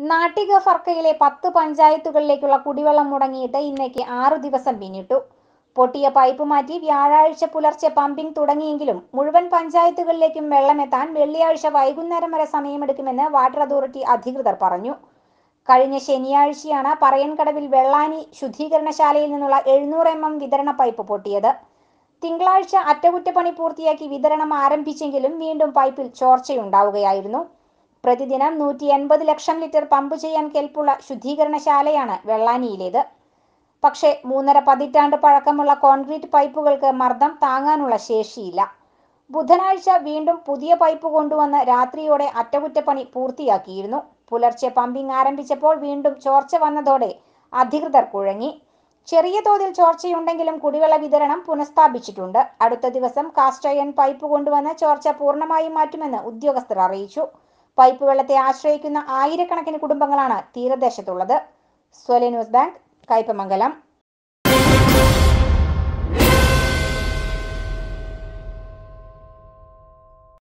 നാട്ടിക ഫർക്കയിലെ പത്ത് പഞ്ചായത്തുകളിലേക്കുള്ള കുടിവെള്ളം മുടങ്ങിയിട്ട് ഇന്നേക്ക് ആറു ദിവസം പിന്നിട്ടു പൊട്ടിയ പൈപ്പ് മാറ്റി വ്യാഴാഴ്ച പുലർച്ചെ പമ്പിംഗ് തുടങ്ങിയെങ്കിലും മുഴുവൻ പഞ്ചായത്തുകളിലേക്കും വെള്ളമെത്താൻ വെള്ളിയാഴ്ച വൈകുന്നേരം വരെ സമയമെടുക്കുമെന്ന് വാട്ടർ അതോറിറ്റി അധികൃതർ പറഞ്ഞു കഴിഞ്ഞ ശനിയാഴ്ചയാണ് പറയൻകടവിൽ വെള്ളാനി ശുദ്ധീകരണശാലയിൽ നിന്നുള്ള എഴുന്നൂറ് എം എം വിതരണ പൈപ്പ് പൊട്ടിയത് തിങ്കളാഴ്ച അറ്റകുറ്റപ്പണി പൂർത്തിയാക്കി വിതരണം ആരംഭിച്ചെങ്കിലും വീണ്ടും പൈപ്പിൽ ചോർച്ചയുണ്ടാവുകയായിരുന്നു പ്രതിദിനം നൂറ്റി എൺപത് ലക്ഷം ലിറ്റർ പമ്പ് ചെയ്യാൻ കെൽപ്പുള്ള ശുദ്ധീകരണശാലയാണ് വെള്ളാനിയിലേത് പക്ഷേ മൂന്നര പതിറ്റാണ്ട് പഴക്കമുള്ള കോൺക്രീറ്റ് പൈപ്പുകൾക്ക് മർദ്ദം താങ്ങാനുള്ള ശേഷിയില്ല ബുധനാഴ്ച വീണ്ടും പുതിയ പൈപ്പ് കൊണ്ടുവന്ന് രാത്രിയോടെ അറ്റകുറ്റപ്പണി പൂർത്തിയാക്കിയിരുന്നു പുലർച്ചെ പമ്പിംഗ് ആരംഭിച്ചപ്പോൾ വീണ്ടും ചോർച്ച വന്നതോടെ അധികൃതർ കുഴങ്ങി ചെറിയ തോതിൽ ചോർച്ചയുണ്ടെങ്കിലും കുടിവെള്ള വിതരണം പുനഃസ്ഥാപിച്ചിട്ടുണ്ട് അടുത്ത ദിവസം കാസ്റ്റ് അയൺ പൈപ്പ് കൊണ്ടുവന്ന് ചോർച്ച പൂർണ്ണമായും മാറ്റുമെന്ന് ഉദ്യോഗസ്ഥർ അറിയിച്ചു പൈപ്പ് വെള്ളത്തെ ആശ്രയിക്കുന്ന ആയിരക്കണക്കിന് കുടുംബങ്ങളാണ് തീരദേശത്തുള്ളത് സ്വലെ ന്യൂസ് ബാങ്ക് കയ്പമംഗലം